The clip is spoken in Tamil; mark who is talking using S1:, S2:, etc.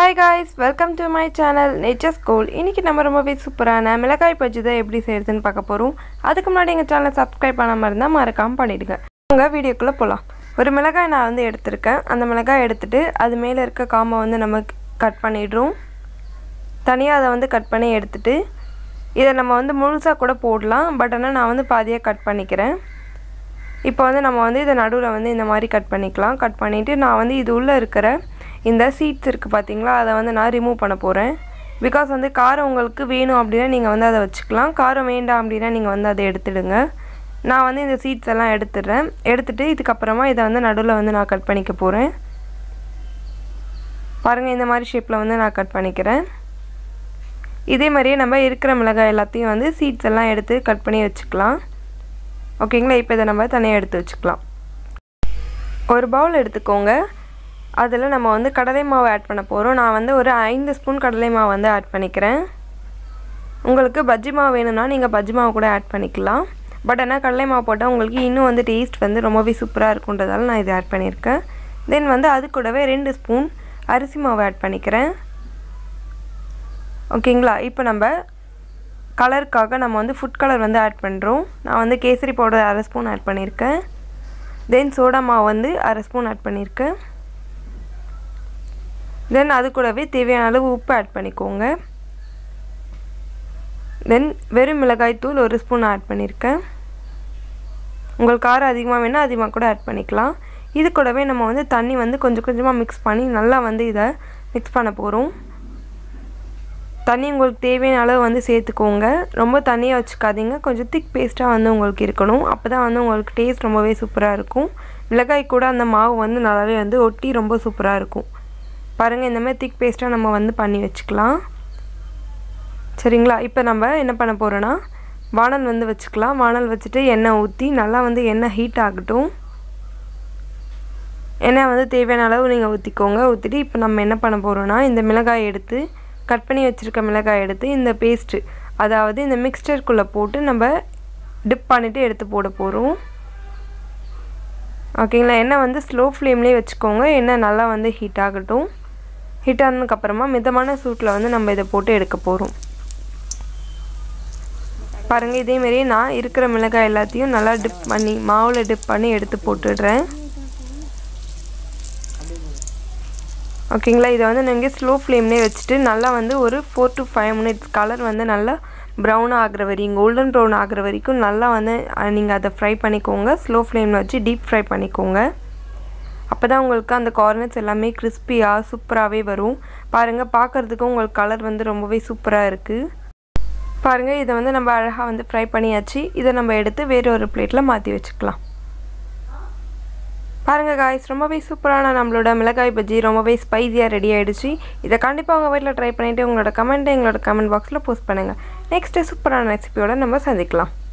S1: hi guys welcome to my channel nature school இன்றைக்கி நம்ம ரொம்பவே சூப்பரான மிளகாய் பஜ்ஜி தான் எப்படி செய்கிறதுன்னு பார்க்க போகிறோம் அதுக்கு முன்னாடி எங்கள் சேனலை சப்ஸ்கிரைப் பண்ணாமல் இருந்தால் மறக்காமல் பண்ணிவிடுங்க உங்கள் வீடியோக்குள்ளே போகலாம் ஒரு மிளகாய் நான் வந்து எடுத்திருக்கேன் அந்த மிளகாய் எடுத்துகிட்டு அது மேலே இருக்க காம்பை வந்து நம்ம கட் பண்ணிடுறோம் தனியாக அதை வந்து கட் பண்ணி எடுத்துட்டு இதை நம்ம வந்து முழுசாக கூட போடலாம் பட் ஆனால் நான் வந்து பாதியாக கட் பண்ணிக்கிறேன் இப்போ வந்து நம்ம வந்து இதை நடுவில் வந்து இந்த மாதிரி கட் பண்ணிக்கலாம் கட் பண்ணிவிட்டு நான் வந்து இது உள்ளே இருக்கிற இந்த சீட்ஸ் இருக்குது பார்த்தீங்களா அதை வந்து நான் ரிமூவ் பண்ண போகிறேன் பிகாஸ் வந்து காரம் உங்களுக்கு வேணும் அப்படின்னா நீங்கள் வந்து அதை வச்சுக்கலாம் காரம் வேண்டாம் அப்படின்னா நீங்கள் வந்து அதை எடுத்துடுங்க நான் வந்து இந்த சீட்ஸ் எல்லாம் எடுத்துடுறேன் எடுத்துகிட்டு இதுக்கப்புறமா இதை வந்து நடுவில் வந்து நான் கட் பண்ணிக்க போகிறேன் பாருங்கள் இந்த மாதிரி ஷேப்பில் வந்து நான் கட் பண்ணிக்கிறேன் இதே மாதிரியே நம்ம இருக்கிற மிளகாய் எல்லாத்தையும் வந்து சீட்ஸ் எல்லாம் எடுத்து கட் பண்ணி வச்சுக்கலாம் ஓகேங்களா இப்போ இதை நம்ம தனியாக எடுத்து வச்சுக்கலாம் ஒரு பவுல் எடுத்துக்கோங்க அதில் நம்ம வந்து கடலை மாவு ஆட் பண்ண போகிறோம் நான் வந்து ஒரு ஐந்து ஸ்பூன் கடலை மாவு வந்து ஆட் பண்ணிக்கிறேன் உங்களுக்கு பஜ்ஜி மாவு வேணும்னா நீங்கள் பஜ்ஜி மாவு கூட ஆட் பண்ணிக்கலாம் பட் ஆனால் கடலை மாவு போட்டால் உங்களுக்கு இன்னும் வந்து டேஸ்ட் வந்து ரொம்பவே சூப்பராக இருக்குன்றதால நான் இதை ஆட் பண்ணியிருக்கேன் தென் வந்து அது கூடவே ரெண்டு ஸ்பூன் அரிசி மாவு ஆட் பண்ணிக்கிறேன் ஓகேங்களா இப்போ நம்ம கலருக்காக நம்ம வந்து ஃபுட் கலர் வந்து ஆட் பண்ணுறோம் நான் வந்து கேசரி பவுடர் அரை ஸ்பூன் ஆட் பண்ணியிருக்கேன் தென் சோடா மாவு வந்து அரை ஸ்பூன் ஆட் பண்ணியிருக்கேன் தென் அது கூடவே தேவையான அளவு உப்பு ஆட் பண்ணிக்கோங்க தென் வெறும் மிளகாய் தூள் ஒரு ஸ்பூன் ஆட் பண்ணியிருக்கேன் உங்களுக்கு காரம் அதிகமாக வேணால் அதிகமாக கூட ஆட் பண்ணிக்கலாம் இது கூடவே நம்ம வந்து தண்ணி வந்து கொஞ்சம் கொஞ்சமாக மிக்ஸ் பண்ணி நல்லா வந்து இதை மிக்ஸ் பண்ண போகிறோம் தண்ணி உங்களுக்கு தேவையான அளவு வந்து சேர்த்துக்கோங்க ரொம்ப தண்ணியாக வச்சுக்காதீங்க கொஞ்சம் திக் பேஸ்ட்டாக வந்து உங்களுக்கு இருக்கணும் அப்போ தான் வந்து உங்களுக்கு டேஸ்ட் ரொம்பவே சூப்பராக இருக்கும் மிளகாய் கூட அந்த மாவு வந்து நல்லாவே வந்து ஒட்டி ரொம்ப சூப்பராக இருக்கும் பாருங்கள் இந்த மாதிரி திக் பேஸ்ட்டாக நம்ம வந்து பண்ணி வச்சுக்கலாம் சரிங்களா இப்போ நம்ம என்ன பண்ண போகிறோன்னா வானல் வந்து வச்சுக்கலாம் வானல் வச்சுட்டு எண்ணெய் ஊற்றி நல்லா வந்து எண்ணெய் ஹீட் ஆகட்டும் எண்ணெய் வந்து தேவையான அளவு நீங்கள் ஊற்றிக்கோங்க ஊற்றிட்டு இப்போ நம்ம என்ன பண்ண போகிறோன்னா இந்த மிளகாய் எடுத்து கட் பண்ணி வச்சுருக்க மிளகாய் எடுத்து இந்த பேஸ்ட்டு அதாவது இந்த மிக்ஸ்டருக்குள்ளே போட்டு நம்ம டிப் பண்ணிவிட்டு எடுத்து போட போகிறோம் ஓகேங்களா எண்ணெய் வந்து ஸ்லோ ஃப்ளேம்லேயே வச்சுக்கோங்க எண்ணெய் நல்லா வந்து ஹீட் ஆகட்டும் ஹீட் ஆனதுக்கப்புறமா மிதமான சூட்டில் வந்து நம்ம இதை போட்டு எடுக்க போகிறோம் பாருங்கள் இதேமாரி நான் இருக்கிற மிளகாய் எல்லாத்தையும் நல்லா டிப் பண்ணி மாவில் டிப் பண்ணி எடுத்து போட்டுடுறேன் ஓகேங்களா இதை வந்து நீங்கள் ஸ்லோ ஃப்ளேம்லேயே வச்சுட்டு நல்லா வந்து ஒரு four to five minutes colour வந்து நல்லா ப்ரௌன் ஆகிற வரைக்கும் கோல்டன் ப்ரௌன் ஆகிற வரைக்கும் நல்லா வந்து நீங்கள் அதை ஃப்ரை பண்ணிக்கோங்க ஸ்லோ ஃப்ளேமில் வச்சு டீப் ஃப்ரை பண்ணிக்கோங்க அப்போ தான் உங்களுக்கு அந்த கார்னர்ஸ் எல்லாமே கிறிஸ்பியாக சூப்பராகவே வரும் பாருங்கள் பார்க்குறதுக்கும் உங்களுக்கு கலர் வந்து ரொம்பவே சூப்பராக இருக்குது பாருங்கள் இதை வந்து நம்ம அழகாக வந்து ஃப்ரை பண்ணியாச்சு இதை நம்ம எடுத்து வேறு ஒரு பிளேட்டில் மாற்றி வச்சுக்கலாம் பாருங்கள் காய்ஸ் ரொம்பவே சூப்பரான நம்மளோட மிளகாய் பஜ்ஜி ரொம்பவே ஸ்பைஸியாக ரெடி ஆகிடுச்சு இதை கண்டிப்பாக உங்கள் வீட்டில் ட்ரை பண்ணிவிட்டு உங்களோட கமெண்ட்டை எங்களோட கமெண்ட் பாக்ஸில் போஸ்ட் பண்ணுங்கள் நெக்ஸ்ட்டு சூப்பரான ரெசிபியோட நம்ம சந்திக்கலாம்